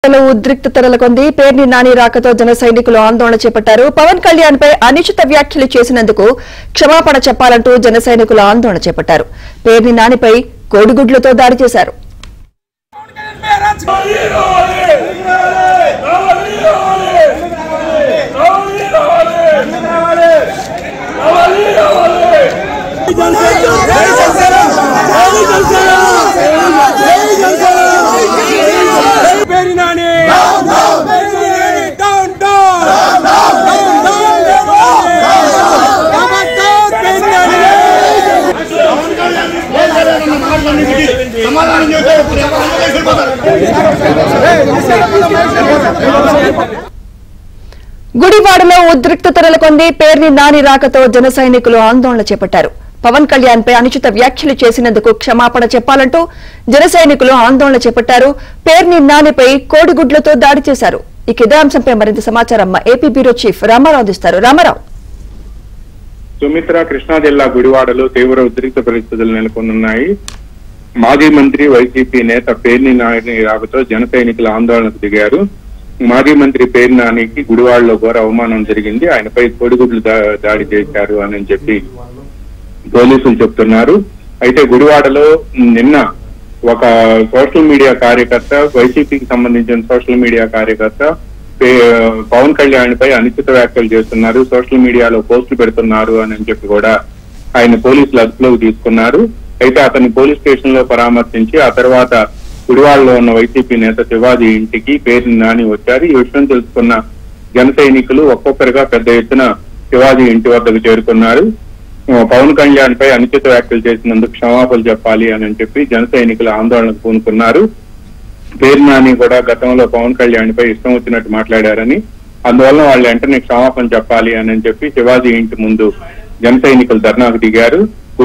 లో ఉద్రిక్తత నెలకొంది పేర్ని నాని రాకతో జన సైనికులు ఆందోళన చేపట్టారు పవన్ కళ్యాణ్ పై అనుచిత వ్యాఖ్యలు చేసినందుకు క్షమాపణ చెప్పాలంటూ జన సైనికులు ఆందోళన చేపట్టారు పేర్ని నానిపై కోడిగుడ్లతో దాడి చేశారు పేరు నాని పేరు Nani down down down down ఖబర్దార్ పేరు నాని గుడివాడలో ఉద్రిక్తత నెలకొంది పేర్ని నాని రాకతో జన సైనికులు ఆందోళన చేపట్టారు పవన్ కళ్యాణ్ పై అనుచిత వ్యాఖ్యలు చేసినందుకు క్షమాపణ చెప్పాలంటూ జన సైనికులు ఆందోళన చేపట్టారు పేర్ని నానిపై కోడిగుడ్లతో దాడి చేశారు ఇక ఇదే అంశంపై మరింత సమాచారం మా ఏపీ బ్యూరో చీఫ్ రామారావు అందిస్తారు రామారావు సుమిత్ర కృష్ణా జిల్లా గుడివాడలో తీవ్ర ఉద్రిక్త పరిస్థితులు నెలకొన్నాయి మాజీ మంత్రి వైసీపీ నేత పేర్ని నాని రాకతో జన సైనికులు ఆందోళనకు దిగారు మాజీ మంత్రి పేర్ని నానికి గుడివాడలో ఘోర అవమానం జరిగింది ఆయనపై కోడిగుడ్లు దా- దాడి చేశారు అని చెప్పి పోలీసులు చెప్తున్నారు అయితే గుడివాడలో నిన్న ఒక సోషల్ మీడియా కార్యకర్త వైసీపీకి సంబంధించిన సోషల్ మీడియా కార్యకర్త పే- పవన్ కళ్యాణ్ పై అనుచిత వ్యాఖ్యలు చేస్తున్నారు సోషల్ మీడియాలో పోస్టులు పెడుతున్నారు అని చెప్పి కూడా ఆయన పోలీసులు అదుపులోకి తీసుకున్నారు అయితే అతన్ని పోలీస్ స్టేషన్ లో పరామర్శించి ఆ తర్వాత గుడివాడలో ఉన్న వైసీపీ నేత శివాజీ ఇంటికి పేరు నాని వచ్చారు ఈ విషయం తెలుసుకున్న జన సైనికులు ఒక్కొక్కరుగా పెద్ద ఎత్తున శివాజీ ఇంటి వద్దకు చేరుకున్నారు ఆ, పవన్ కళ్యాణ్ పై అనుచిత వ్యాఖ్యలు చేసినందుకు క్షమాపణలు చెప్పాలి అని చెప్పి జన సైనికులు ఆందోళనకు పూనుకున్నారు పేరు నాని కూడా గతంలో పవన్ కళ్యాణ్ పై ఇష్టం వచ్చినట్టు మాట్లాడారని అందువల్ల వాళ్ళు వెంటనే క్షమాపణ చెప్పాలి అని చెప్పి శివాజీ ఇంటి ముందు జన సైనికులు ధర్నాకు దిగారు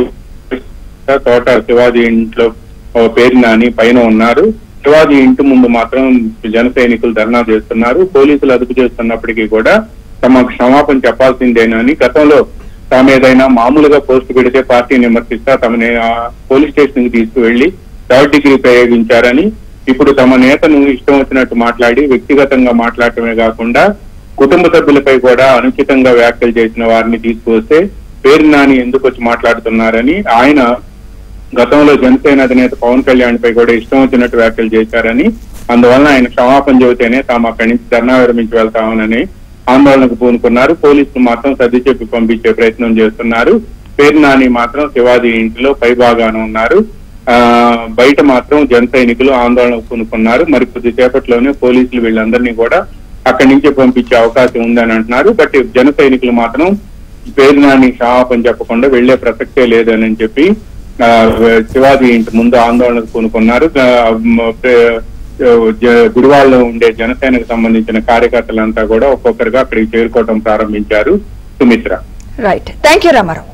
తోట శివాజీ ఇంట్లో ఓ పేరు నాని పైన ఉన్నారు శివాజీ ఇంటి ముందు మాత్రం జన సైనికులు ధర్నా చేస్తున్నారు పోలీసులు అదుపు చేస్తున్నప్పటికీ కూడా తమ క్షమాపణ చెప్పాల్సిందేనని గతంలో తాము ఏదైనా మామూలుగా పోస్ట్ పెడితే పార్టీని విమర్శిస్తా తమని ఆ పోలీస్ స్టేషన్ కి తీసుకువెళ్లి థర్డ్ డిగ్రీ ప్రయోగించారని ఇప్పుడు తమ నేతను ఇష్టం వచ్చినట్టు మాట్లాడి వ్యక్తిగతంగా మాట్లాడటమే కాకుండా కుటుంబ సభ్యులపై కూడా అనుచితంగా వ్యాఖ్యలు చేసిన వారిని తీసుకువస్తే పేరు నాని ఎందుకు వచ్చి మాట్లాడుతున్నారని ఆయన గతంలో జనసేన అధినేత పవన్ కళ్యాణ్ పై కూడా ఇష్టం వచ్చినట్టు వ్యాఖ్యలు చేశారని అందువలన ఆయన క్షమాపణ చెబితేనే తాము అక్కడి నుంచి ధర్నా విరమించి వెళ్తామని ఆందోళనకు పూనుకున్నారు పోలీసులు మాత్రం సర్ది చెప్పి పంపించే ప్రయత్నం చేస్తున్నారు పేరు నాని మాత్రం శివాజీ ఇంటిలో పై భాగాన ఉన్నారు ఆ బయట మాత్రం జన సైనికులు ఆందోళనకు పూనుకున్నారు మరి కొద్దిసేపట్లోనే పోలీసులు వీళ్ళందరినీ కూడా అక్కడి నుంచి పంపించే అవకాశం ఉందని అంటున్నారు బట్ జన సైనికులు మాత్రం పేరు నాని క్షమాపణ చెప్పకుండా వెళ్లే ప్రసక్తే లేదని చెప్పి ఆ, శివాజీ ఇంటి ముందు ఆందోళనకు పూనుకున్నారు ఆ, మ- పే- జ- గుడివాడలో ఉండే జనసేనకు సంబంధించిన కార్యకర్తలంతా కూడా ఒక్కొక్కరుగా అక్కడికి చేరుకోవడం ప్రారంభించారు Sumitra right thank you Ramarao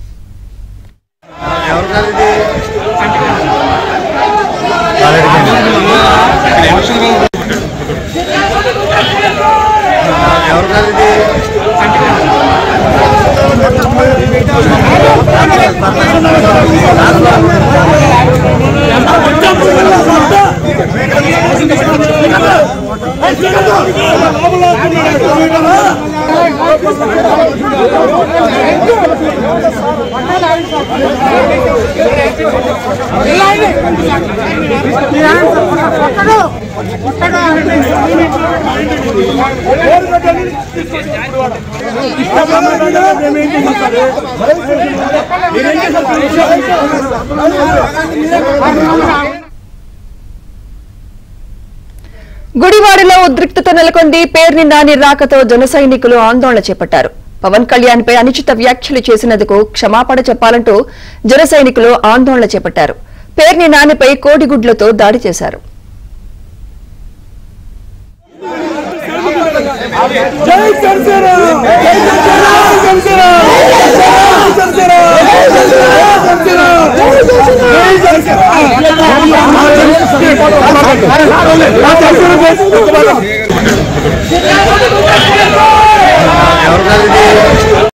గుడివాడలో ఉద్రిక్తత నెలకొంది పేర్ని నాని రాకతో జన సైనికులు ఆందోళన చేపట్టారు పవన్ కళ్యాణ్ పై అనుచిత వ్యాఖ్యలు చేసినందుకు క్షమాపణ చెప్పాలంటూ జన సైనికులు ఆందోళన చేపట్టారు పేర్ని నానిపై కోడిగుడ్లతో దాడి చేశారు జై జనసేన జై జనసేన జై జనసేన జై జనసేన